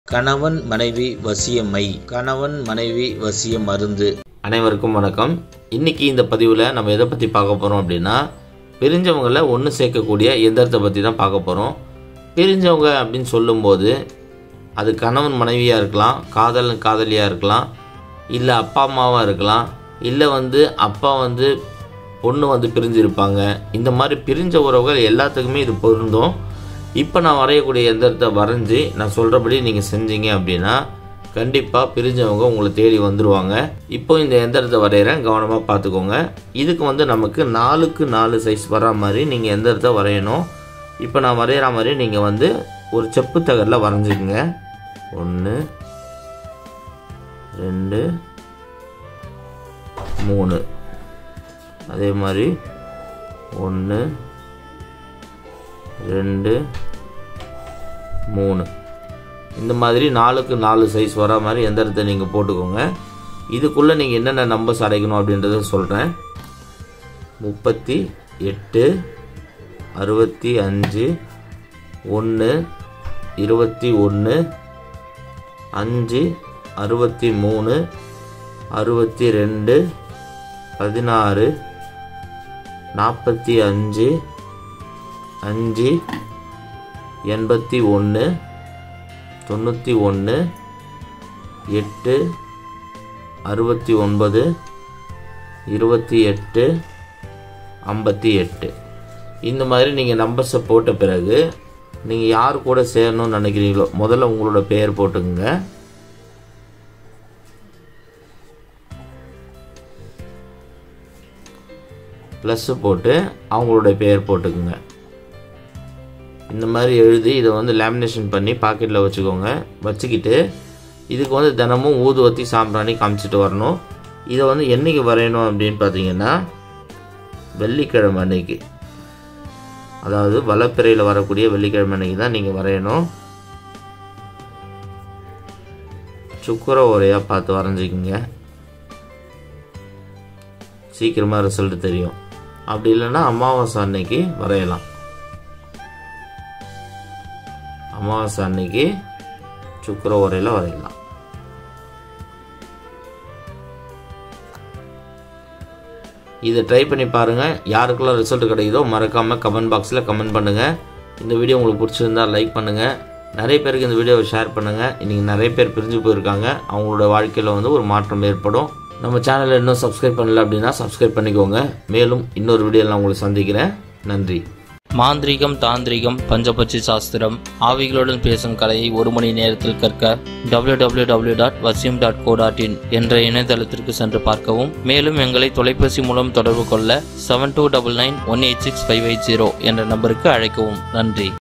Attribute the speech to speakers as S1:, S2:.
S1: கணவன் மனைவி வசியமை கணவன் மனைவி வசிய மருந்து
S2: அனைவருக்கும் வணக்கம் இன்னைக்கு இந்த பதிவில் நம்ம எதை பற்றி பார்க்க போகிறோம் அப்படின்னா பிரிஞ்சவங்களை ஒன்று சேர்க்கக்கூடிய எந்திரத்தை பற்றி தான் பார்க்க போகிறோம் பிரிஞ்சவங்க அப்படின்னு சொல்லும்போது அது கணவன் மனைவியாக இருக்கலாம் காதலன் காதலியாக இருக்கலாம் இல்லை அப்பா அம்மாவாக இருக்கலாம் இல்லை வந்து அப்பா வந்து பொண்ணு வந்து பிரிஞ்சிருப்பாங்க இந்த மாதிரி பிரிஞ்ச உறவுகள் எல்லாத்துக்குமே இது பொருந்தும் இப்போ நான் வரையக்கூடிய எந்திரத்தை வரைஞ்சி நான் சொல்கிறபடி நீங்கள் செஞ்சீங்க அப்படின்னா கண்டிப்பாக பிரிஞ்சவங்க உங்களை தேடி வந்துடுவாங்க இப்போ இந்த எந்திரத்தை வரைகிறேன் கவனமாக பார்த்துக்கோங்க இதுக்கு வந்து நமக்கு நாலுக்கு நாலு சைஸ் வர மாதிரி நீங்கள் எந்திரத்தை வரையணும் இப்போ நான் வரைகிற மாதிரி நீங்கள் வந்து ஒரு செப்பு தகரில் வரைஞ்சிக்கங்க ஒன்று ரெண்டு மூணு அதே மாதிரி ஒன்று ரெண்டு மூணு இந்த மாதிரி நாலுக்கு நாலு சைஸ் வர மாதிரி எந்திரத்தை நீங்கள் போட்டுக்கோங்க இதுக்குள்ளே நீங்கள் என்னென்ன நம்பர்ஸ் அடைக்கணும் அப்படின்றத சொல்கிறேன் முப்பத்தி எட்டு அறுபத்தி அஞ்சு ஒன்று இருபத்தி ஒன்று அஞ்சு அறுபத்தி மூணு அறுபத்தி ரெண்டு பதினாறு நாற்பத்தி அஞ்சு அஞ்சு எண்பத்தி ஒன்று தொண்ணூற்றி ஒன்று எட்டு அறுபத்தி ஒன்பது இருபத்தி எட்டு ஐம்பத்தி எட்டு இந்த மாதிரி நீங்கள் நம்பர்ஸை போட்ட பிறகு நீங்கள் யார் கூட சேரணும்னு நினைக்கிறீங்களோ முதல்ல உங்களோட பெயர் போட்டுக்குங்க ப்ளஸ்ஸு போட்டு அவங்களோட பெயர் போட்டுக்குங்க இந்த மாதிரி எழுதி இதை வந்து லேமினேஷன் பண்ணி பாக்கெட்டில் வச்சுக்கோங்க வச்சுக்கிட்டு இதுக்கு வந்து தினமும் ஊதுவத்தி சாம்பிராணி காமிச்சிட்டு வரணும் இதை வந்து என்றைக்கு வரையணும் அப்படின்னு பார்த்தீங்கன்னா வெள்ளிக்கிழமை அன்னைக்கு அதாவது வளப்பிறையில் வரக்கூடிய வெள்ளிக்கிழமை அன்னைக்கு தான் நீங்கள் வரையணும் சுக்கர உரையாக பார்த்து வரைஞ்சிக்கிங்க சீக்கிரமாக ரிசல்ட் தெரியும் அப்படி இல்லைன்னா அமாவாசை அன்னைக்கு வரையலாம் அமாவாசை அன்னைக்கு சுக்கர உரையில் வரையலாம் இதை ட்ரை பண்ணி பாருங்கள் யாருக்கெல்லாம் ரிசல்ட் கிடைக்குதோ மறக்காமல் கமெண்ட் பாக்ஸில் கமெண்ட் பண்ணுங்கள் இந்த வீடியோ உங்களுக்கு பிடிச்சிருந்தா லைக் பண்ணுங்கள் நிறைய பேருக்கு இந்த வீடியோவை ஷேர் பண்ணுங்கள் இன்றைக்கி நிறைய பேர் பிரிஞ்சு போயிருக்காங்க அவங்களோட வாழ்க்கையில் வந்து ஒரு மாற்றம் ஏற்படும் நம்ம சேனலை இன்னும் சப்ஸ்கிரைப் பண்ணல அப்படின்னா சப்ஸ்கிரைப் பண்ணிக்கோங்க மேலும் இன்னொரு வீடியோவில் நான் உங்களை சந்திக்கிறேன் நன்றி
S3: மாந்திரீகம் தாந்திரிகம் பஞ்சபட்சி சாஸ்திரம் ஆவிகளுடன் பேசும் கலையை ஒரு மணி நேரத்தில் கற்க www.vasim.co.in டாட் வசியம் டாட் கோ டாட் இன் என்ற இணையதளத்திற்கு சென்று பார்க்கவும் மேலும் எங்களை தொலைபேசி மூலம் தொடர்பு கொள்ள seven two double nine one eight six five eight zero என்ற நம்பருக்கு அழைக்கவும் நன்றி